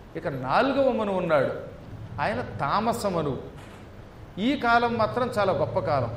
ఇక నాలుగవ మనువు ఉన్నాడు ఆయన తామస మనువు ఈ కాలం మాత్రం చాలా గొప్ప కాలం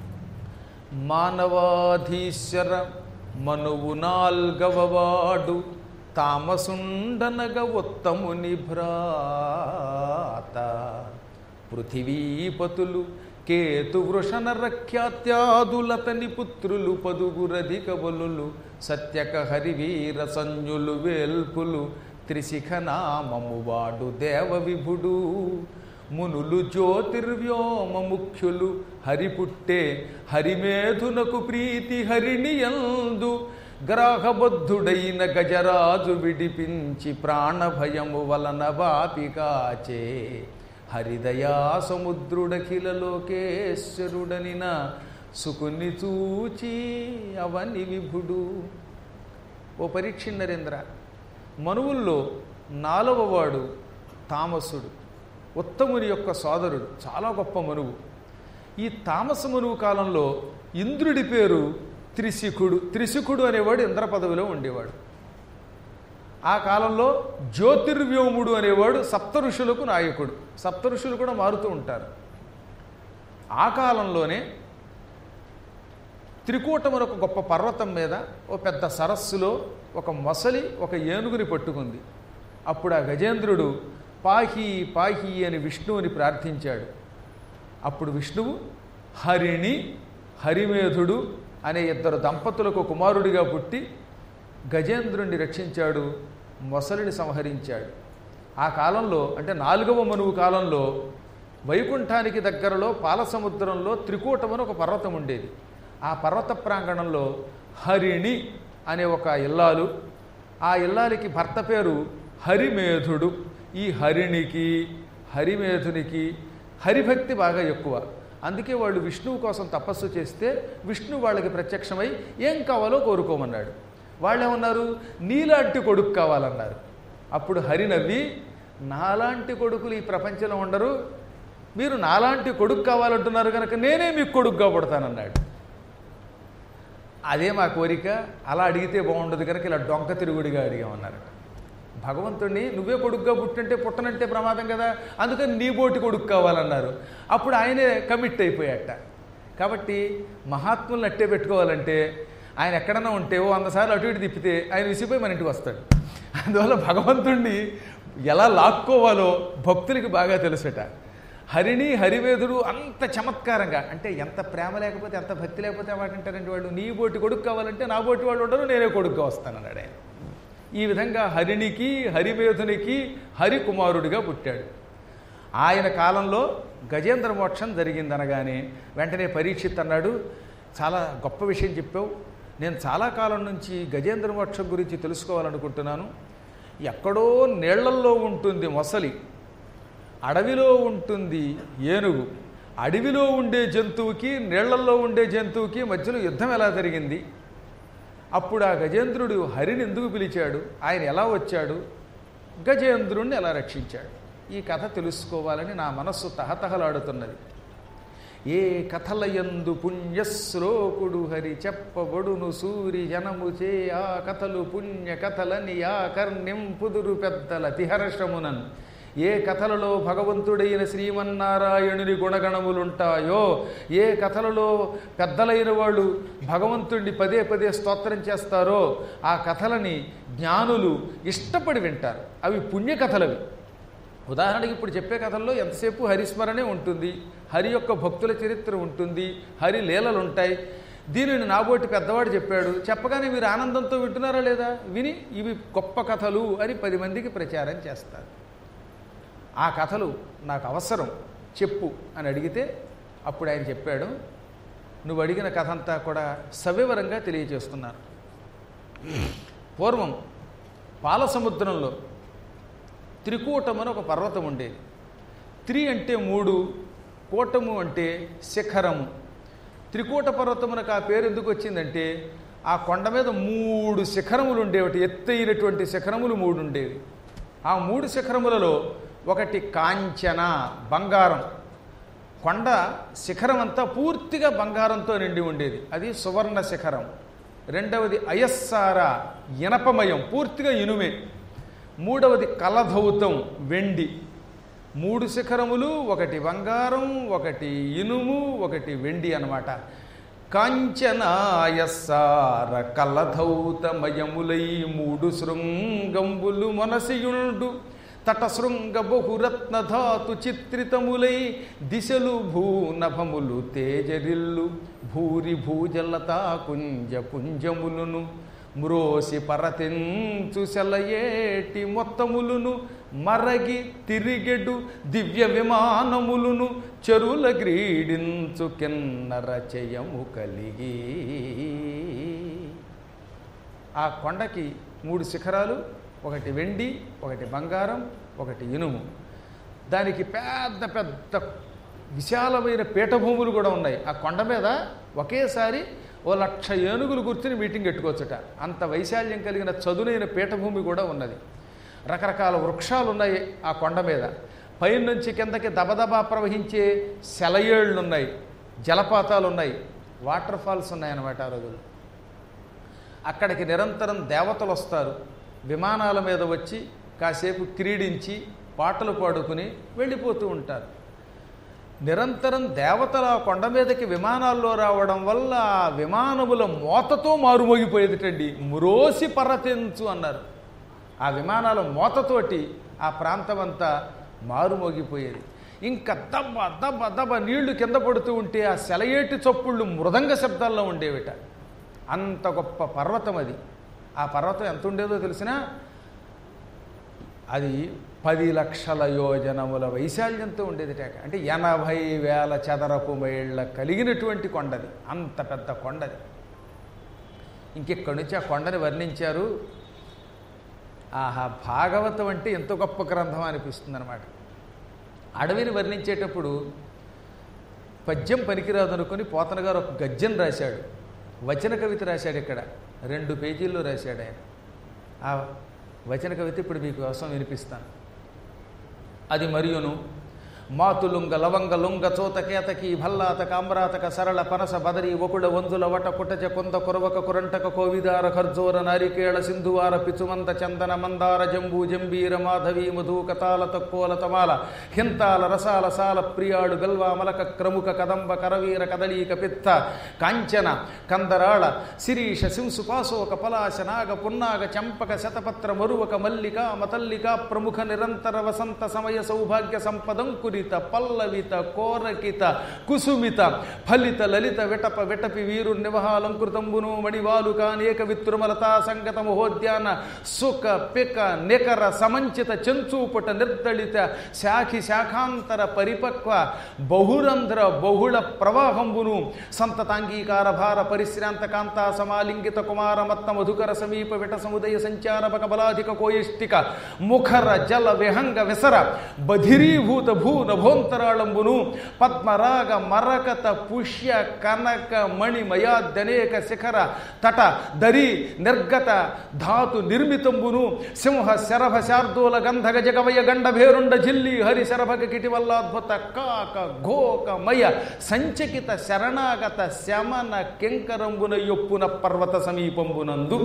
మానవాధీశ్వర మనువు నాల్గవవాడు తామసుండనగ ఉత్తముని భ్రాత పృథివీపతులు కేతు వృషణ రఖ్యాత్యాదులతని పుత్రులు పదుగురధిక బలులు సత్యక హరివీర సంజులు వేల్పులు త్రిశిఖ నామము వాడు దేవ విభుడు మునులు జ్యోతిర్వ్యోమ ముఖ్యులు హరి పుట్టే హరిమేధునకు ప్రీతి హరిణియందు గ్రాహబద్ధుడైన గజరాజు విడిపించి ప్రాణభయము వలన వాపికాచే హరిదయా సముద్రుడఖిల లోకేశ్వరుడనిన సుకుని చూచి అవని విభుడు ఓ పరీక్ష నరేంద్ర మనువుల్లో నాలుగవవాడు తామసుడు ఉత్తముని యొక్క సోదరుడు చాలా గొప్ప మనువు ఈ తామస మనువు కాలంలో ఇంద్రుడి పేరు త్రిశిఖుడు త్రిశిఖుడు అనేవాడు ఇంద్ర పదవిలో ఉండేవాడు ఆ కాలంలో జ్యోతిర్వ్యోముడు అనేవాడు సప్త ఋషులకు నాయకుడు సప్త ఋషులు కూడా మారుతూ ఉంటారు ఆ కాలంలోనే త్రికూటమున ఒక గొప్ప పర్వతం మీద ఓ పెద్ద సరస్సులో ఒక మొసలి ఒక ఏనుగుని పట్టుకుంది అప్పుడు ఆ గజేంద్రుడు పాహి పాహి అని విష్ణువుని ప్రార్థించాడు అప్పుడు విష్ణువు హరిణి హరిమేధుడు అనే ఇద్దరు దంపతులకు కుమారుడిగా పుట్టి గజేంద్రుణ్ణి రక్షించాడు మొసలిని సంహరించాడు ఆ కాలంలో అంటే నాలుగవ మనువు కాలంలో వైకుంఠానికి దగ్గరలో పాలసముద్రంలో త్రికూటమని ఒక పర్వతం ఉండేది ఆ పర్వత ప్రాంగణంలో హరిణి అనే ఒక ఇల్లాలు ఆ ఇల్లాలికి భర్త పేరు హరిమేధుడు ఈ హరిణికి హరిమేధునికి హరిభక్తి బాగా ఎక్కువ అందుకే వాళ్ళు విష్ణువు కోసం తపస్సు చేస్తే విష్ణు వాళ్ళకి ప్రత్యక్షమై ఏం కావాలో కోరుకోమన్నాడు వాళ్ళు ఏమన్నారు నీలాంటి కొడుకు కావాలన్నారు అప్పుడు హరి నవ్వి నాలాంటి కొడుకులు ఈ ప్రపంచంలో ఉండరు మీరు నాలాంటి కొడుకు కావాలంటున్నారు కనుక నేనే మీకు కొడుకుగా పుడతానన్నాడు అదే మా కోరిక అలా అడిగితే బాగుండదు కనుక ఇలా డొంక తిరుగుడిగా అడిగామన్నారట భగవంతుడిని నువ్వే కొడుకుగా పుట్టింటే పుట్టనంటే ప్రమాదం కదా అందుకని నీ బోటి కొడుకు కావాలన్నారు అప్పుడు ఆయనే కమిట్ అయిపోయాట కాబట్టి మహాత్ములను అట్టే పెట్టుకోవాలంటే ఆయన ఎక్కడన్నా ఉంటే ఓ వంద సార్లు అటు ఇటు తిప్పితే ఆయన విసిపోయి మన ఇంటికి వస్తాడు అందువల్ల భగవంతుణ్ణి ఎలా లాక్కోవాలో భక్తులకి బాగా తెలుసట హరిణి హరివేదుడు అంత చమత్కారంగా అంటే ఎంత ప్రేమ లేకపోతే ఎంత భక్తి లేకపోతే వాటింటారంటే వాళ్ళు నీ బోటి కొడుకు కావాలంటే నా బోటి వాళ్ళు ఉండరు నేనే కొడుకుగా వస్తానన్నాడు ఆయన ఈ విధంగా హరిణికి హరివేధునికి హరికుమారుడిగా పుట్టాడు ఆయన కాలంలో గజేంద్ర మోక్షం జరిగిందనగానే వెంటనే పరీక్షిత్ అన్నాడు చాలా గొప్ప విషయం చెప్పావు నేను చాలా కాలం నుంచి గజేంద్ర మోక్షం గురించి తెలుసుకోవాలనుకుంటున్నాను ఎక్కడో నీళ్లల్లో ఉంటుంది మొసలి అడవిలో ఉంటుంది ఏనుగు అడవిలో ఉండే జంతువుకి నీళ్లల్లో ఉండే జంతువుకి మధ్యలో యుద్ధం ఎలా జరిగింది అప్పుడు ఆ గజేంద్రుడు హరిని ఎందుకు పిలిచాడు ఆయన ఎలా వచ్చాడు గజేంద్రుణ్ణి ఎలా రక్షించాడు ఈ కథ తెలుసుకోవాలని నా మనస్సు తహతహలాడుతున్నది ఏ కథలయందు పుణ్యశ్లోకుడు హరి చెప్పబడును సూరి జనము చే ఆ కథలు పుణ్య కథలని ఆ కర్ణింపుదురు పెద్దల తిహర్షమునన్ ఏ కథలలో భగవంతుడైన శ్రీమన్నారాయణుని గుణగణములుంటాయో ఏ కథలలో పెద్దలైన వాళ్ళు భగవంతుడిని పదే పదే స్తోత్రం చేస్తారో ఆ కథలని జ్ఞానులు ఇష్టపడి వింటారు అవి పుణ్యకథలవి ఉదాహరణకి ఇప్పుడు చెప్పే కథల్లో ఎంతసేపు హరిస్మరణే ఉంటుంది హరి యొక్క భక్తుల చరిత్ర ఉంటుంది హరి లీలలు ఉంటాయి దీనిని నాబోటి పెద్దవాడు చెప్పాడు చెప్పగానే మీరు ఆనందంతో వింటున్నారా లేదా విని ఇవి గొప్ప కథలు అని పది మందికి ప్రచారం చేస్తారు ఆ కథలు నాకు అవసరం చెప్పు అని అడిగితే అప్పుడు ఆయన చెప్పాడు నువ్వు అడిగిన కథ అంతా కూడా సవివరంగా తెలియజేస్తున్నాను పూర్వం పాలసముద్రంలో త్రికూటం అని ఒక పర్వతం ఉండేది త్రి అంటే మూడు కూటము అంటే శిఖరము త్రికూట పర్వతమునకు ఆ పేరు ఎందుకు వచ్చిందంటే ఆ కొండ మీద మూడు శిఖరములు ఉండేవి ఎత్తైనటువంటి శిఖరములు మూడు ఉండేవి ఆ మూడు శిఖరములలో ఒకటి కాంచన బంగారం కొండ శిఖరం అంతా పూర్తిగా బంగారంతో నిండి ఉండేది అది సువర్ణ శిఖరం రెండవది అయస్సార ఇనపమయం పూర్తిగా ఇనుమే మూడవది కలధౌతం వెండి మూడు శిఖరములు ఒకటి బంగారం ఒకటి ఇనుము ఒకటి వెండి అన్నమాట కాంచనాయసార కలధౌతమయములై మూడు శృంగంబులు మనసియుండు తటశృంగ బహురత్న ధాతు చిత్రితములై దిశలు భూనభములు తేజరిల్లు భూరి భూజలతా కుంజ పుంజములును మ్రోసి పరతించు సెలయేటి మొత్తములును మరగి తిరిగెడు దివ్య విమానములును చెరుల గ్రీడించు కిన్నర చయము కలిగి ఆ కొండకి మూడు శిఖరాలు ఒకటి వెండి ఒకటి బంగారం ఒకటి ఇనుము దానికి పెద్ద పెద్ద విశాలమైన పీఠభూములు కూడా ఉన్నాయి ఆ కొండ మీద ఒకేసారి ఓ లక్ష ఏనుగులు కూర్చుని మీటింగ్ పెట్టుకోవచ్చుట అంత వైశాల్యం కలిగిన చదునైన పీఠభూమి కూడా ఉన్నది రకరకాల వృక్షాలు ఉన్నాయి ఆ కొండ మీద పైనుంచి కిందకి దబదబా ప్రవహించే సెలయేళ్ళు ఉన్నాయి జలపాతాలు ఉన్నాయి వాటర్ ఫాల్స్ ఉన్నాయన్నమాట ఆ రోజుల్లో అక్కడికి నిరంతరం దేవతలు వస్తారు విమానాల మీద వచ్చి కాసేపు క్రీడించి పాటలు పాడుకుని వెళ్ళిపోతూ ఉంటారు నిరంతరం దేవతల ఆ కొండ మీదకి విమానాల్లో రావడం వల్ల ఆ విమానముల మోతతో మారుమోగిపోయేదిటండి మురోసి పరతెంచు అన్నారు ఆ విమానాల మోతతోటి ఆ ప్రాంతం అంతా మారుమోగిపోయేది ఇంకా దబ్బ దబ్బ దబ్బ నీళ్లు కింద పడుతూ ఉంటే ఆ సెలయేటి చప్పుళ్ళు మృదంగ శబ్దాల్లో ఉండేవిట అంత గొప్ప పర్వతం అది ఆ పర్వతం ఎంత ఉండేదో తెలిసినా అది పది లక్షల యోజనముల వైశాల్యంతో ఉండేది టేక అంటే ఎనభై వేల చదరపు మైళ్ళ కలిగినటువంటి కొండది అంత పెద్ద కొండది ఇంకెక్కడి నుంచి ఆ కొండని వర్ణించారు ఆహా భాగవతం అంటే ఎంత గొప్ప గ్రంథం అనిపిస్తుంది అనమాట అడవిని వర్ణించేటప్పుడు పద్యం పనికిరాదు అనుకుని పోతన గారు ఒక గద్యం రాశాడు వచన కవిత రాశాడు ఇక్కడ రెండు పేజీల్లో రాశాడు ఆయన ఆ వచన కవిత ఇప్పుడు మీకు కోసం వినిపిస్తాను అది మరియును మాతులుంగ లవంగ లుంగ చోత కేతకి భల్లాత కామ్రాతక సరళ పనస బదరి ఒకుడ వంజుల వట కుటచ కొంద కురవక కురంటక కోవిదార ఖర్జోర నారికేళ సింధువార పిచుమంత చందన మందార జంబూ జంబీర మాధవి మధుక తాల తక్కోల తమాల హింతాల రసాల సాల ప్రియాడు గల్వా మలక క్రముక కదంబ కరవీర కదళీక పిత్త కాంచన కందరాళ శిరీష శింసుపాసోక పలాశ నాగ పున్నాగ చంపక శతపత్ర మరువక మల్లిక మతల్లిక ప్రముఖ నిరంతర వసంత సమయ సౌభాగ్య సంపదంకురిత పల్లవిత కోరకిత కుసుమిత ఫలిత లలిత విటప విటపి వీరు నివహాలంకృతంబును మణివాలుక అనేక విత్రుమలతా సంగత మహోద్యాన సుఖ పిక నికర సమంచిత చెంచూపుట నిర్దళిత శాఖి శాఖాంతర పరిపక్వ బహురంధ్ర బహుళ ప్రవాహంబును సంతతాంగీకార భార పరిశ్రాంత కాంతా సమాలింగిత కుమార మత్త మధుకర సమీప విట సముదయ సంచార బలాధిక కోయిష్టిక ముఖర జల విహంగ విసర బధిరీభూత భూ నభోంతరాళంబును పద్మరాగ మరకత పుష్య కనక మణి మయాద్యనేక శిఖర తట దరి నిర్గత ధాతు నిర్మితంబును సింహ శరభ శార్దూల గంధగ జగవయ గండ భేరుండ జిల్లి హరి శరభక కిటివల్లాద్భుత కాక ఘోక మయ సంచకిత శరణాగత శమన కెంకరంబున యొప్పున పర్వత సమీపంబునందు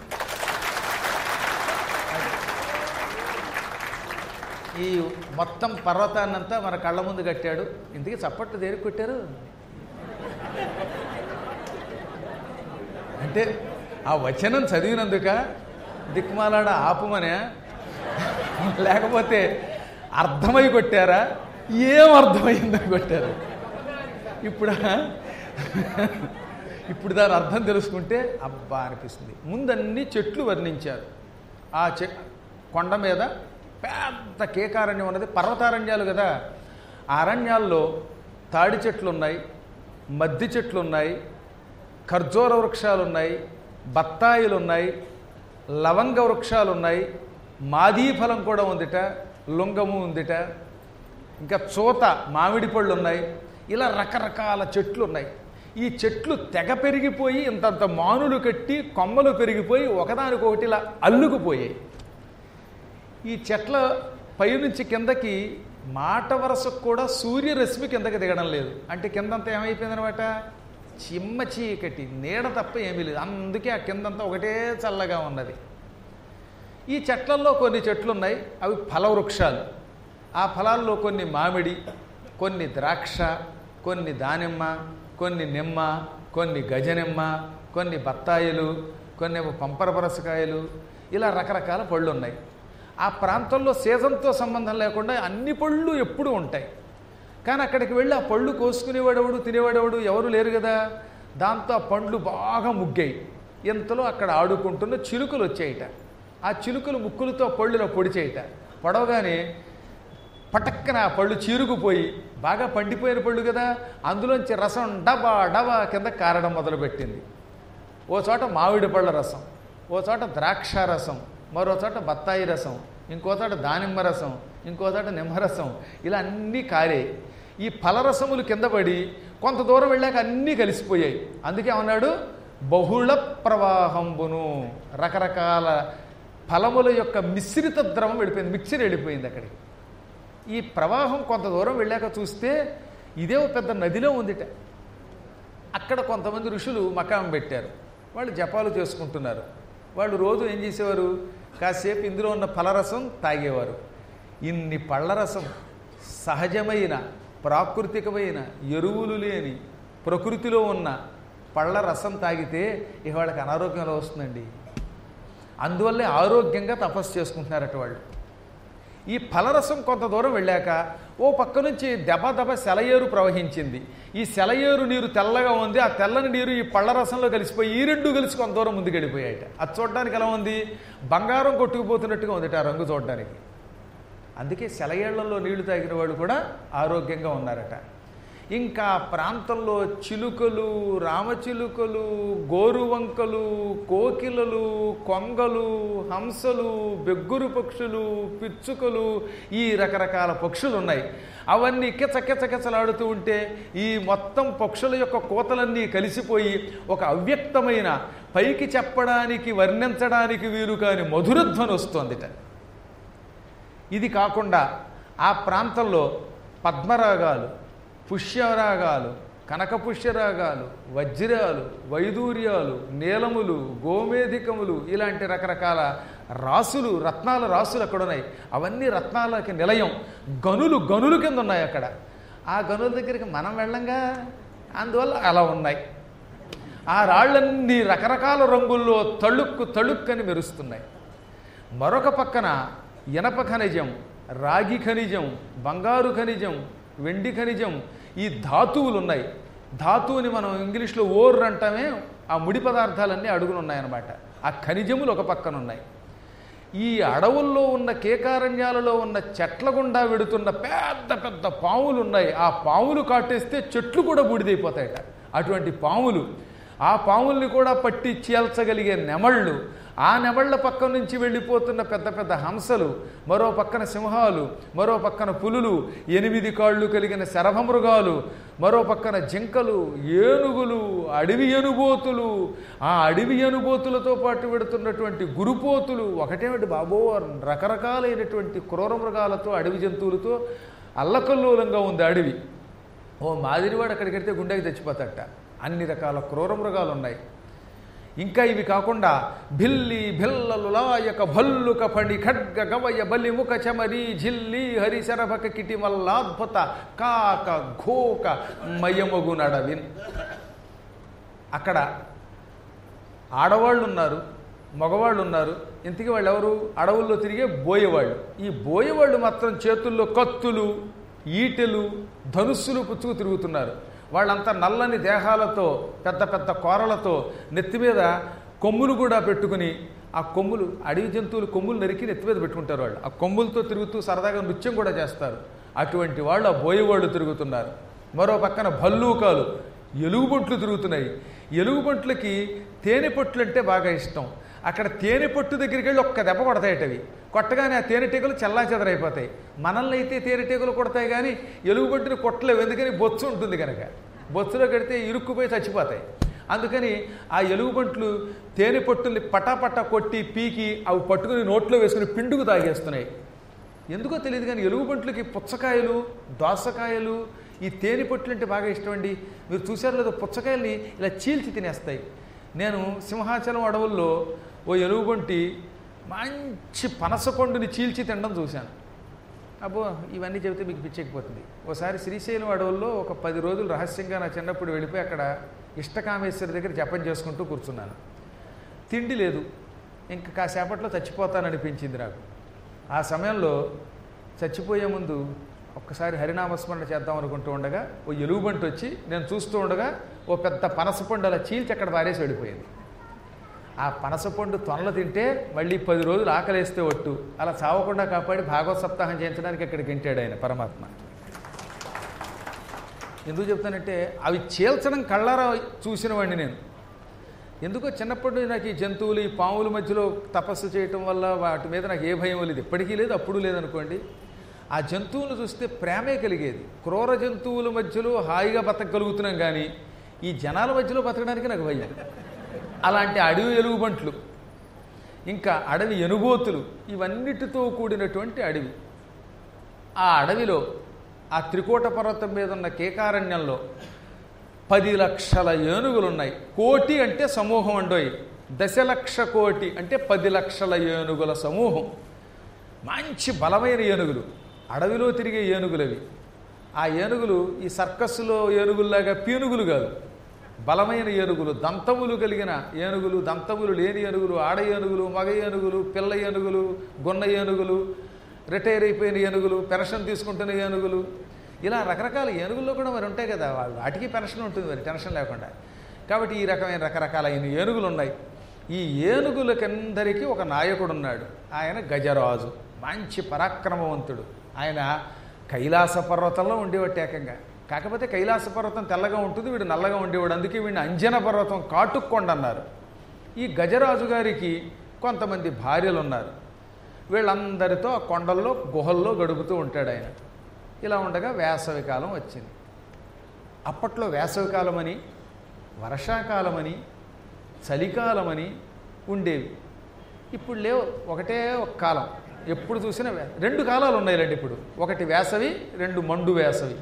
ఈ మొత్తం పర్వతాన్నంతా మన కళ్ళ ముందు కట్టాడు ఇంతకీ చప్పట్లు దేనికి కొట్టారు అంటే ఆ వచనం చదివినందుక దిక్మాలాడ ఆపుమనే లేకపోతే అర్థమై కొట్టారా ఏం అర్థమైందని కొట్టారు ఇప్పుడు ఇప్పుడు దాని అర్థం తెలుసుకుంటే అబ్బా అనిపిస్తుంది ముందన్ని చెట్లు వర్ణించారు ఆ చె కొండ మీద పెద్ద కేకారణ్యం ఉన్నది పర్వతారణ్యాలు కదా ఆ అరణ్యాల్లో తాడి చెట్లు ఉన్నాయి మద్ది చెట్లు ఉన్నాయి ఖర్జూర వృక్షాలు ఉన్నాయి బత్తాయిలు ఉన్నాయి లవంగ వృక్షాలు ఉన్నాయి మాదీ ఫలం కూడా ఉందిట లుంగము ఉందిట ఇంకా చూత మామిడి పళ్ళు ఉన్నాయి ఇలా రకరకాల చెట్లు ఉన్నాయి ఈ చెట్లు తెగ పెరిగిపోయి ఇంతంత మానులు కట్టి కొమ్మలు పెరిగిపోయి ఒకదానికొకటి ఇలా అల్లుకుపోయాయి ఈ చెట్ల పైనుంచి కిందకి మాట వరసకు కూడా సూర్యరశ్మి కిందకి దిగడం లేదు అంటే కిందంతా ఏమైపోయిందనమాట చిమ్మ చీకటి నీడ తప్ప ఏమీ లేదు అందుకే ఆ కిందంతా ఒకటే చల్లగా ఉన్నది ఈ చెట్లల్లో కొన్ని చెట్లు ఉన్నాయి అవి ఫలవృక్షాలు ఆ ఫలాల్లో కొన్ని మామిడి కొన్ని ద్రాక్ష కొన్ని దానిమ్మ కొన్ని నిమ్మ కొన్ని గజనిమ్మ కొన్ని బత్తాయిలు కొన్ని పంపరపరసకాయలు ఇలా రకరకాల పళ్ళు ఉన్నాయి ఆ ప్రాంతంలో సీజన్తో సంబంధం లేకుండా అన్ని పళ్ళు ఎప్పుడూ ఉంటాయి కానీ అక్కడికి వెళ్ళి ఆ పళ్ళు కోసుకునేవాడెవడు తినేవాడెవడు ఎవరు లేరు కదా దాంతో ఆ పండ్లు బాగా ముగ్గాయి ఇంతలో అక్కడ ఆడుకుంటున్న చిలుకలు వచ్చాయిట ఆ చిలుకలు ముక్కులతో పళ్ళులో పొడిచేయట పొడవగానే పటక్కన ఆ పళ్ళు చీరుకుపోయి బాగా పండిపోయిన పళ్ళు కదా అందులోంచి రసం డబా డబా కింద కారడం మొదలుపెట్టింది ఓ చోట మామిడి పళ్ళ రసం ఓ చోట ద్రాక్ష రసం మరో చోట బత్తాయి రసం ఇంకో చోట దానిమ్మ రసం ఇంకో చోట నిమ్మరసం ఇలా అన్నీ కారే ఈ ఫలరసములు కింద పడి కొంత దూరం వెళ్ళాక అన్నీ కలిసిపోయాయి అందుకే అన్నాడు బహుళ ప్రవాహంబును రకరకాల ఫలముల యొక్క మిశ్రిత ద్రవం వెళ్ళిపోయింది మిక్చర్ వెళ్ళిపోయింది అక్కడికి ఈ ప్రవాహం కొంత దూరం వెళ్ళాక చూస్తే ఇదే ఒక పెద్ద నదిలో ఉందిట అక్కడ కొంతమంది ఋషులు మకాం పెట్టారు వాళ్ళు జపాలు చేసుకుంటున్నారు వాళ్ళు రోజు ఏం చేసేవారు కాసేపు ఇందులో ఉన్న ఫలరసం తాగేవారు ఇన్ని పళ్ళరసం సహజమైన ప్రాకృతికమైన ఎరువులు లేని ప్రకృతిలో ఉన్న పళ్ళ రసం తాగితే ఇక వాళ్ళకి అనారోగ్యం ఎలా వస్తుందండి అందువల్లే ఆరోగ్యంగా తపస్సు చేసుకుంటున్నారట వాళ్ళు ఈ ఫలరసం కొంత దూరం వెళ్ళాక ఓ పక్క నుంచి దెబ్బ దెబ్బ సెలయేరు ప్రవహించింది ఈ సెలయేరు నీరు తెల్లగా ఉంది ఆ తెల్లని నీరు ఈ పళ్ళ రసంలో కలిసిపోయి ఈ రెండు కలిసి కొంత దూరం ముందుకు వెళ్ళిపోయాయట అది చూడడానికి ఎలా ఉంది బంగారం కొట్టుకుపోతున్నట్టుగా ఉందిట ఆ రంగు చూడడానికి అందుకే సెలయేళ్లలో నీళ్లు తాగిన వాళ్ళు కూడా ఆరోగ్యంగా ఉన్నారట ఇంకా ఆ ప్రాంతంలో చిలుకలు రామచిలుకలు గోరువంకలు కోకిలలు కొంగలు హంసలు బెగ్గురు పక్షులు పిచ్చుకలు ఈ రకరకాల పక్షులు ఉన్నాయి అవన్నీ కిచ కిచ కిచలాడుతూ ఉంటే ఈ మొత్తం పక్షుల యొక్క కోతలన్నీ కలిసిపోయి ఒక అవ్యక్తమైన పైకి చెప్పడానికి వర్ణించడానికి వీలు కాని మధురధ్వని వస్తోందిట ఇది కాకుండా ఆ ప్రాంతంలో పద్మరాగాలు పుష్యరాగాలు కనకపుష్యరాగాలు వజ్రాలు వైదూర్యాలు నీలములు గోమేధికములు ఇలాంటి రకరకాల రాసులు రత్నాల రాసులు అక్కడ ఉన్నాయి అవన్నీ రత్నాలకి నిలయం గనులు గనులు కింద ఉన్నాయి అక్కడ ఆ గనుల దగ్గరికి మనం వెళ్ళంగా అందువల్ల అలా ఉన్నాయి ఆ రాళ్ళన్నీ రకరకాల రంగుల్లో తళుక్కు తళుక్కని మెరుస్తున్నాయి మరొక పక్కన ఇనప ఖనిజం రాగి ఖనిజం బంగారు ఖనిజం వెండి ఖనిజం ఈ ధాతువులు ఉన్నాయి ధాతువుని మనం ఇంగ్లీష్లో ఓర్ అంటామే ఆ ముడి పదార్థాలన్నీ అడుగులు ఉన్నాయన్నమాట ఆ ఖనిజములు ఒక పక్కన ఉన్నాయి ఈ అడవుల్లో ఉన్న కేకారణ్యాలలో ఉన్న చెట్ల గుండా వెడుతున్న పెద్ద పెద్ద పాములు ఉన్నాయి ఆ పాములు కాటేస్తే చెట్లు కూడా బూడిదైపోతాయట అటువంటి పాములు ఆ పాముల్ని కూడా పట్టి చీల్చగలిగే నెమళ్ళు ఆ నెమళ్ళ పక్క నుంచి వెళ్ళిపోతున్న పెద్ద పెద్ద హంసలు మరో పక్కన సింహాలు మరో పక్కన పులులు ఎనిమిది కాళ్ళు కలిగిన శరభమృగాలు మరో పక్కన జింకలు ఏనుగులు అడవి ఎనుబోతులు ఆ అడవి ఎనుబోతులతో పాటు పెడుతున్నటువంటి గురుపోతులు ఒకటేమిటి బాబో రకరకాలైనటువంటి క్రూర మృగాలతో అడవి జంతువులతో అల్లకల్లోలంగా ఉంది అడవి ఓ మాదిరివాడు అక్కడికి వెడితే గుండెకి తెచ్చిపోతాడట అన్ని రకాల క్రూర మృగాలు ఉన్నాయి ఇంకా ఇవి కాకుండా భిల్లి భిల్లలు లాయక భల్లుక ఫణి ఖడ్గ గవయ బలి ముఖ చమరి ఝిల్లి హరిశరభక కిటి మల్లాద్భుత కాక ఘోక మయమగు నడవిన్ అక్కడ ఆడవాళ్ళు ఉన్నారు మగవాళ్ళు ఉన్నారు ఇంతకీ వాళ్ళు ఎవరు అడవుల్లో తిరిగే బోయేవాళ్ళు ఈ బోయేవాళ్ళు మాత్రం చేతుల్లో కత్తులు ఈటెలు ధనుస్సులు పుచ్చుకు తిరుగుతున్నారు వాళ్ళంతా నల్లని దేహాలతో పెద్ద పెద్ద కోరలతో నెత్తి మీద కొమ్ములు కూడా పెట్టుకుని ఆ కొమ్ములు అడవి జంతువులు కొమ్ములు నరికి నెత్తి మీద పెట్టుకుంటారు వాళ్ళు ఆ కొమ్ములతో తిరుగుతూ సరదాగా నృత్యం కూడా చేస్తారు అటువంటి వాళ్ళు ఆ బోయేవాళ్ళు తిరుగుతున్నారు మరో పక్కన భల్లూకాలు ఎలుగుబొట్లు తిరుగుతున్నాయి ఎలుగుబొట్లకి తేనె పొట్లు అంటే బాగా ఇష్టం అక్కడ తేనె పొట్టు దగ్గరికి వెళ్ళి ఒక్క దెబ్బ కొడతాయటవి కొట్టగానే ఆ తేనెటీగలు చల్లా చెదరైపోతాయి మనల్ని అయితే తేనెటీగలు కొడతాయి కానీ ఎలుగుబొట్టుని కొట్టలేవు ఎందుకని బొచ్చు ఉంటుంది కనుక బొచ్చులో కడితే ఇరుక్కుపోయి చచ్చిపోతాయి అందుకని ఆ ఎలుగుబంట్లు తేనె పొట్టుల్ని పటాపటా కొట్టి పీకి అవి పట్టుకుని నోట్లో వేసుకుని పిండుకు తాగేస్తున్నాయి ఎందుకో తెలియదు కానీ ఎలుగుబంట్లకి పుచ్చకాయలు దోసకాయలు ఈ తేనె పొట్లు అంటే బాగా ఇష్టం అండి మీరు చూసారో లేదో పుచ్చకాయల్ని ఇలా చీల్చి తినేస్తాయి నేను సింహాచలం అడవుల్లో ఓ ఎలుగుబంటి మంచి పనసపండుని చీల్చి తినడం చూశాను అబ్బో ఇవన్నీ చెబితే మీకు పిచ్చెక్కిపోతుంది ఓసారి శ్రీశైలం అడవుల్లో ఒక పది రోజులు రహస్యంగా నా చిన్నప్పుడు వెళ్ళిపోయి అక్కడ ఇష్టకామేశ్వరి దగ్గర జపం చేసుకుంటూ కూర్చున్నాను తిండి లేదు ఇంకా కాసేపట్లో చచ్చిపోతాననిపించింది నాకు ఆ సమయంలో చచ్చిపోయే ముందు ఒక్కసారి హరినామస్మరణ చేద్దాం అనుకుంటూ ఉండగా ఓ ఎలుగుబంటి వచ్చి నేను చూస్తూ ఉండగా ఓ పెద్ద పనసపండు అలా చీల్చి అక్కడ పారేసి వెళ్ళిపోయింది ఆ పనసపండు తొనలు తింటే మళ్ళీ పది రోజులు ఆకలేస్తే ఒట్టు అలా చావకుండా కాపాడి భాగవత సప్తాహం చేయించడానికి అక్కడికి ఇంటాడు ఆయన పరమాత్మ ఎందుకు చెప్తానంటే అవి చీల్చడం కళ్ళారా చూసిన వాడిని నేను ఎందుకో చిన్నప్పటి నుంచి నాకు ఈ జంతువులు ఈ పాముల మధ్యలో తపస్సు చేయటం వల్ల వాటి మీద నాకు ఏ భయం లేదు ఇప్పటికీ లేదు అప్పుడు లేదనుకోండి ఆ జంతువులు చూస్తే ప్రేమే కలిగేది క్రూర జంతువుల మధ్యలో హాయిగా బతకగలుగుతున్నాం కానీ ఈ జనాల మధ్యలో బతకడానికి నాకు భయం అలాంటి అడవి ఎలుగుబంట్లు ఇంకా అడవి ఎనుగోతులు ఇవన్నిటితో కూడినటువంటి అడవి ఆ అడవిలో ఆ త్రికోట పర్వతం మీద ఉన్న కేకారణ్యంలో పది లక్షల ఏనుగులు ఉన్నాయి కోటి అంటే సమూహం అండోయి దశలక్ష కోటి అంటే పది లక్షల ఏనుగుల సమూహం మంచి బలమైన ఏనుగులు అడవిలో తిరిగే ఏనుగులవి ఆ ఏనుగులు ఈ సర్కస్సులో ఏనుగుల్లాగా పీనుగులు కాదు బలమైన ఏనుగులు దంతములు కలిగిన ఏనుగులు దంతములు లేని ఏనుగులు ఆడ ఏనుగులు మగ ఏనుగులు పిల్ల ఏనుగులు గొన్న ఏనుగులు రిటైర్ అయిపోయిన ఏనుగులు పెన్షన్ తీసుకుంటున్న ఏనుగులు ఇలా రకరకాల ఏనుగుల్లో కూడా మరి ఉంటాయి కదా వాళ్ళు వాటికి పెన్షన్ ఉంటుంది మరి టెన్షన్ లేకుండా కాబట్టి ఈ రకమైన రకరకాలైన ఏనుగులు ఉన్నాయి ఈ ఏనుగులకందరికీ ఒక నాయకుడు ఉన్నాడు ఆయన గజరాజు మంచి పరాక్రమవంతుడు ఆయన కైలాస పర్వతంలో ఉండేవాడు ఏకంగా కాకపోతే కైలాస పర్వతం తెల్లగా ఉంటుంది వీడు నల్లగా ఉండేవాడు అందుకే వీడిని అంజన పర్వతం కాటుక్కొండ అన్నారు ఈ గజరాజు గారికి కొంతమంది భార్యలు ఉన్నారు వీళ్ళందరితో ఆ కొండల్లో గుహల్లో గడుపుతూ ఉంటాడు ఆయన ఇలా ఉండగా వేసవికాలం వచ్చింది అప్పట్లో వేసవికాలమని వర్షాకాలమని చలికాలమని ఉండేవి ఇప్పుడు లేవు ఒకటే ఒక కాలం ఎప్పుడు చూసినా వే- రెండు కాలాలు ఉన్నాయిలండి ఇప్పుడు ఒకటి వేసవి రెండు మండు వేసవి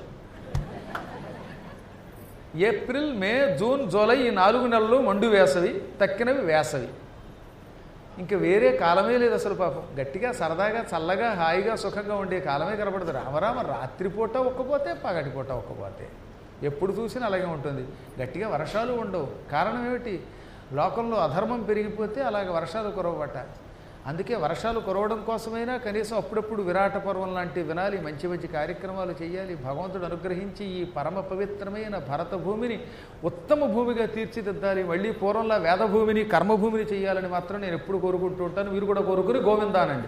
ఏప్రిల్ మే జూన్ జూలై ఈ నాలుగు నెలలు మండు వేసవి తక్కినవి వేసవి ఇంకా వేరే కాలమే లేదు అసలు పాపం గట్టిగా సరదాగా చల్లగా హాయిగా సుఖంగా ఉండే కాలమే కనపడదు రామరామ రాత్రిపూట ఒక్కపోతే పగటిపూట ఒక్కపోతే ఎప్పుడు చూసినా అలాగే ఉంటుంది గట్టిగా వర్షాలు ఉండవు కారణం ఏమిటి లోకంలో అధర్మం పెరిగిపోతే అలాగ వర్షాలు కురవబట్ట అందుకే వర్షాలు కురవడం కోసమైనా కనీసం అప్పుడప్పుడు విరాట పర్వం లాంటి వినాలి మంచి మంచి కార్యక్రమాలు చేయాలి భగవంతుడు అనుగ్రహించి ఈ పరమ పవిత్రమైన భరత భూమిని ఉత్తమ భూమిగా తీర్చిదిద్దాలి మళ్ళీ పూర్వంలా వేద భూమిని కర్మభూమిని చేయాలని మాత్రం నేను ఎప్పుడు కోరుకుంటూ ఉంటాను మీరు కూడా కోరుకుని గోవిందానండి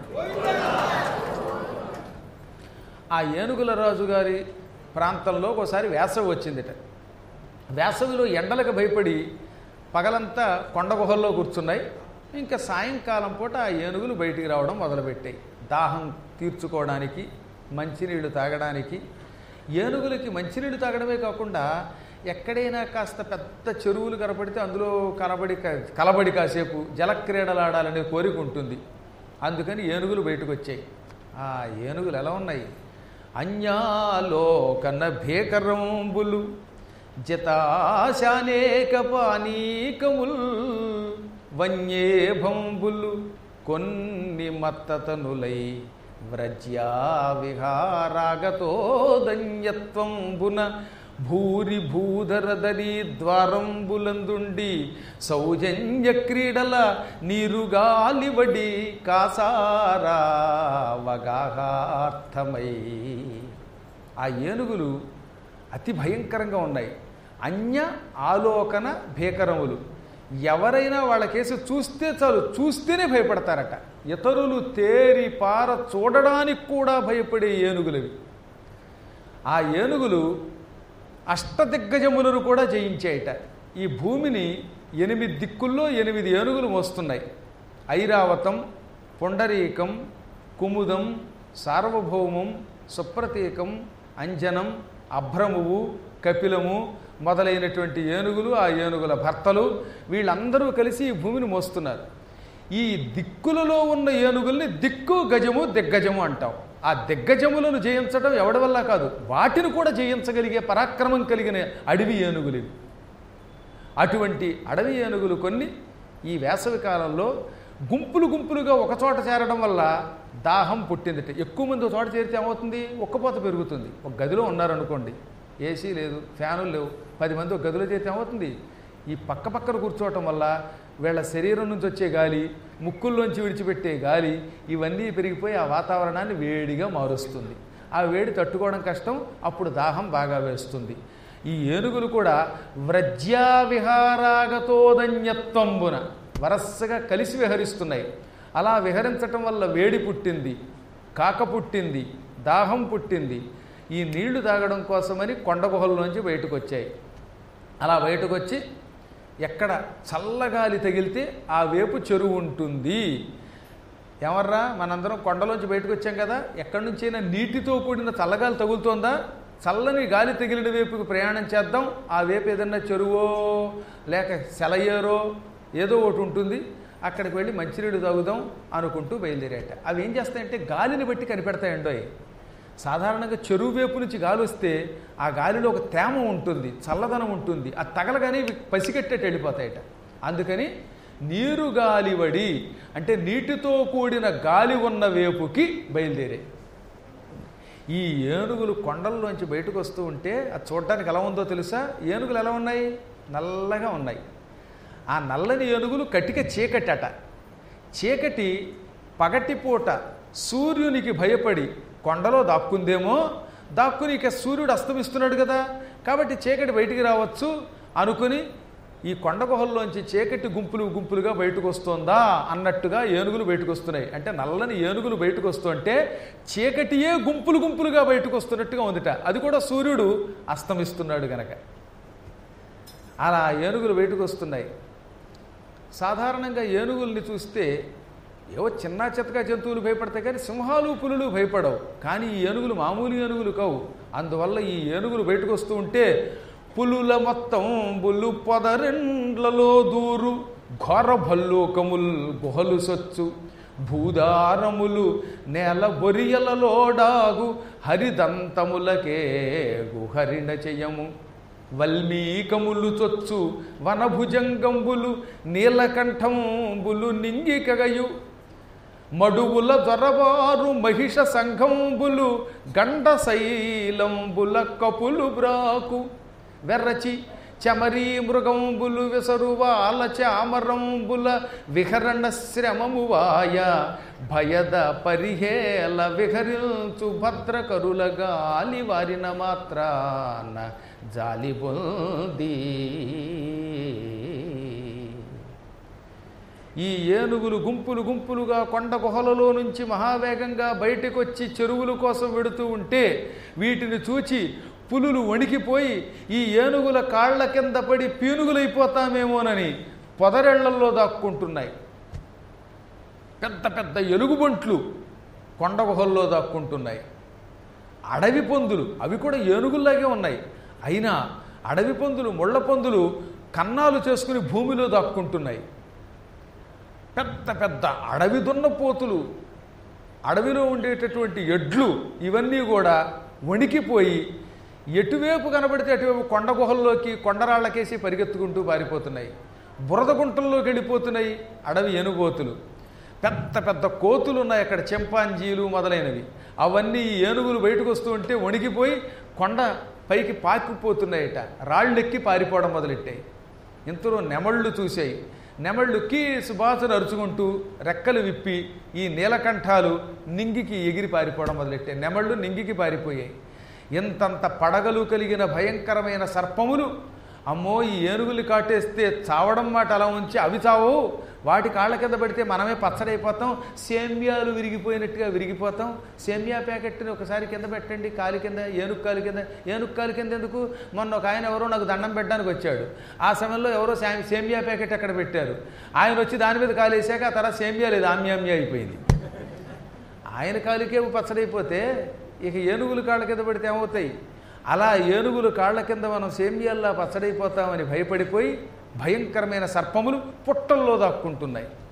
ఆ ఏనుగుల రాజు గారి ప్రాంతంలో ఒకసారి వేసవి వచ్చిందిట వేసవిలో ఎండలకు భయపడి పగలంతా కొండ గుహల్లో కూర్చున్నాయి ఇంకా సాయంకాలం పూట ఆ ఏనుగులు బయటికి రావడం మొదలుపెట్టాయి దాహం తీర్చుకోవడానికి మంచినీళ్ళు తాగడానికి ఏనుగులకి మంచినీళ్ళు తాగడమే కాకుండా ఎక్కడైనా కాస్త పెద్ద చెరువులు కనపడితే అందులో కనబడి క- కలబడి కాసేపు జలక్రీడలాడాలనే కోరిక ఉంటుంది అందుకని ఏనుగులు బయటకు వచ్చాయి ఆ ఏనుగులు ఎలా ఉన్నాయి అన్యాలోకన భేకరంబులు జతాశానేక పానీకముల్ వన్యేభంబులు కొన్ని మత్తతనులై వ్రజ్యా విహారాగతో దంయత్వంబున భూరి భూధరదరి ద్వారంబులందుండి సౌజన్య క్రీడల నీరుగాలివడి కాసారా వగాహార్థమై ఆ ఏనుగులు అతి భయంకరంగా ఉన్నాయి అన్య ఆలోకన భీకరములు ఎవరైనా వాళ్ళ కేసు చూస్తే చాలు చూస్తేనే భయపడతారట ఇతరులు తేరి పార చూడడానికి కూడా భయపడే ఏనుగులవి ఆ ఏనుగులు అష్టదిగ్గజములను కూడా జయించాయట ఈ భూమిని ఎనిమిది దిక్కుల్లో ఎనిమిది ఏనుగులు మోస్తున్నాయి ఐరావతం పుండరీకం కుముదం సార్వభౌమం సుప్రతీకం అంజనం అభ్రమువు కపిలము మొదలైనటువంటి ఏనుగులు ఆ ఏనుగుల భర్తలు వీళ్ళందరూ కలిసి ఈ భూమిని మోస్తున్నారు ఈ దిక్కులలో ఉన్న ఏనుగుల్ని దిక్కు గజము దిగ్గజము అంటాం ఆ దిగ్గజములను జయించడం ఎవడి వల్ల కాదు వాటిని కూడా జయించగలిగే పరాక్రమం కలిగిన అడవి ఏనుగులు ఇవి అటువంటి అడవి ఏనుగులు కొన్ని ఈ వేసవి కాలంలో గుంపులు గుంపులుగా ఒక చోట చేరడం వల్ల దాహం పుట్టిందిట ఎక్కువ మంది ఒక చోట చేరితే ఏమవుతుంది ఒక్కపోత పెరుగుతుంది ఒక గదిలో ఉన్నారనుకోండి ఏసీ లేదు ఫ్యానులు లేవు పది మంది ఒక గదిలో చేరితే ఏమవుతుంది ఈ పక్క పక్కన కూర్చోవటం వల్ల వీళ్ళ శరీరం నుంచి వచ్చే గాలి ముక్కుల్లోంచి విడిచిపెట్టే గాలి ఇవన్నీ పెరిగిపోయి ఆ వాతావరణాన్ని వేడిగా మారుస్తుంది ఆ వేడి తట్టుకోవడం కష్టం అప్పుడు దాహం బాగా వేస్తుంది ఈ ఏనుగులు కూడా వ్రజ్యా విహారాగతోదన్యత్వంబున వరసగా కలిసి విహరిస్తున్నాయి అలా విహరించటం వల్ల వేడి పుట్టింది కాక పుట్టింది దాహం పుట్టింది ఈ నీళ్లు తాగడం కోసమని కొండ గుహల్లోంచి బయటకు వచ్చాయి అలా బయటకు వచ్చి ఎక్కడ చల్లగాలి తగిలితే ఆ వేపు చెరువు ఉంటుంది ఎవర్రా మనందరం కొండలోంచి బయటకు వచ్చాం కదా ఎక్కడి నుంచైనా నీటితో కూడిన చల్లగాలి తగులుతోందా చల్లని గాలి తగిలిన వైపుకి ప్రయాణం చేద్దాం ఆ వైపు ఏదన్నా చెరువో లేక సెలయేరో ఏదో ఒకటి ఉంటుంది అక్కడికి వెళ్ళి మంచినీళ్ళు తాగుదాం అనుకుంటూ బయలుదేరాట అవి ఏం చేస్తాయంటే గాలిని బట్టి కనిపెడతాయండోయ్ సాధారణంగా చెరువు వైపు నుంచి గాలి వస్తే ఆ గాలిలో ఒక తేమ ఉంటుంది చల్లదనం ఉంటుంది అది తగలగానే ఇవి పసిగట్టేట్టు వెళ్ళిపోతాయట అందుకని నీరు గాలివడి అంటే నీటితో కూడిన గాలి ఉన్న వేపుకి బయలుదేరాయి ఈ ఏనుగులు కొండల్లోంచి బయటకు వస్తూ ఉంటే అది చూడడానికి ఎలా ఉందో తెలుసా ఏనుగులు ఎలా ఉన్నాయి నల్లగా ఉన్నాయి ఆ నల్లని ఏనుగులు కటిక చీకటి అట చీకటి పగటిపూట సూర్యునికి భయపడి కొండలో దాక్కుందేమో దాక్కుని ఇక సూర్యుడు అస్తమిస్తున్నాడు కదా కాబట్టి చీకటి బయటికి రావచ్చు అనుకుని ఈ కొండ గుహల్లోంచి చీకటి గుంపులు గుంపులుగా బయటకు వస్తుందా అన్నట్టుగా ఏనుగులు బయటకు వస్తున్నాయి అంటే నల్లని ఏనుగులు బయటకు వస్తుంటే చీకటియే గుంపులు గుంపులుగా బయటకు వస్తున్నట్టుగా ఉందిట అది కూడా సూర్యుడు అస్తమిస్తున్నాడు గనక అలా ఏనుగులు బయటకు వస్తున్నాయి సాధారణంగా ఏనుగుల్ని చూస్తే ఏవో చిన్న చితక జంతువులు భయపడతాయి కానీ సింహాలు పులులు భయపడవు కానీ ఈ ఏనుగులు మామూలు ఏనుగులు కావు అందువల్ల ఈ ఏనుగులు బయటకు వస్తూ ఉంటే పులుల మొత్తం బుల్లు పొదరెండ్లలో దూరు ఘోర భల్లూకముల్ గుహలు సొచ్చు భూదారములు నేల బొరియలలో డాగు హరిదంతములకే గుహరిణ చెయ్యము వల్మీకములు చొచ్చు వనభుజంగంబులు నీలకంఠంబులు నింగికగయు మడువుల దొరవారు మహిష సంఘంబులు గండ శైలంబుల కపులు బ్రాకు వెర్రచి చమరీ మృగంబులు విసరువాల చామరంబుల విహరణ శ్రమము వాయ భయద పరిహేల విహరించు భద్రకరుల గాలి వారిన మాత్రాన జాలి పొంది ఈ ఏనుగులు గుంపులు గుంపులుగా కొండ గుహలలో నుంచి మహావేగంగా బయటకు వచ్చి చెరువుల కోసం వెడుతూ ఉంటే వీటిని చూచి పులులు వణికిపోయి ఈ ఏనుగుల కాళ్ల కింద పడి పీనుగులైపోతామేమోనని పొదరెళ్లల్లో దాక్కుంటున్నాయి పెద్ద పెద్ద ఎలుగుబంట్లు కొండ గుహల్లో దాక్కుంటున్నాయి అడవి పందులు అవి కూడా ఏనుగుల్లాగే ఉన్నాయి అయినా అడవి పందులు ముళ్ళ పందులు కన్నాలు చేసుకుని భూమిలో దాక్కుంటున్నాయి పెద్ద పెద్ద అడవి దున్నపోతులు అడవిలో ఉండేటటువంటి ఎడ్లు ఇవన్నీ కూడా వణికిపోయి ఎటువైపు కనబడితే అటువైపు కొండ గుహల్లోకి కొండరాళ్ళకేసి పరిగెత్తుకుంటూ పారిపోతున్నాయి బురద గుంటల్లోకి వెళ్ళిపోతున్నాయి అడవి ఎనుగోతులు పెద్ద పెద్ద కోతులు ఉన్నాయి అక్కడ చింపాంజీలు మొదలైనవి అవన్నీ ఈ ఏనుగులు బయటకు వస్తూ ఉంటే వణికిపోయి కొండ పైకి పాకిపోతున్నాయట రాళ్ళెక్కి పారిపోవడం మొదలెట్టాయి ఇంతలో నెమళ్ళు చూశాయి నెమళ్ళు కీసు బాసును అరుచుకుంటూ రెక్కలు విప్పి ఈ నీలకంఠాలు నింగికి ఎగిరి పారిపోవడం మొదలెట్టాయి నెమళ్ళు నింగికి పారిపోయాయి ఇంతంత పడగలు కలిగిన భయంకరమైన సర్పములు అమ్మో ఈ ఏనుగులు కాటేస్తే చావడం మాట అలా ఉంచి అవి చావు వాటి కాళ్ళ కింద పడితే మనమే పచ్చడైపోతాం సేమ్యాలు విరిగిపోయినట్టుగా విరిగిపోతాం సేమ్యా ప్యాకెట్ని ఒకసారి కింద పెట్టండి కాలి కింద ఏనుగు కాలు కింద ఏనుగు కాలు కింద ఎందుకు మొన్న ఒక ఆయన ఎవరో నాకు దండం పెట్టడానికి వచ్చాడు ఆ సమయంలో ఎవరో సా- సేమ్యా ప్యాకెట్ అక్కడ పెట్టారు ఆయన వచ్చి దాని మీద కాలేసాక ఆ తర్వాత సేమ్యా లేదు ఆమ్యామ్య అయిపోయింది ఆయన కాలుకే పచ్చడైపోతే ఇక ఏనుగులు కాళ్ళ కింద పడితే ఏమవుతాయి అలా ఏనుగులు కాళ్ళ కింద మనం సేమ్యాల్లా పచ్చడైపోతామని భయపడిపోయి భయంకరమైన సర్పములు పుట్టల్లో దాక్కుంటున్నాయి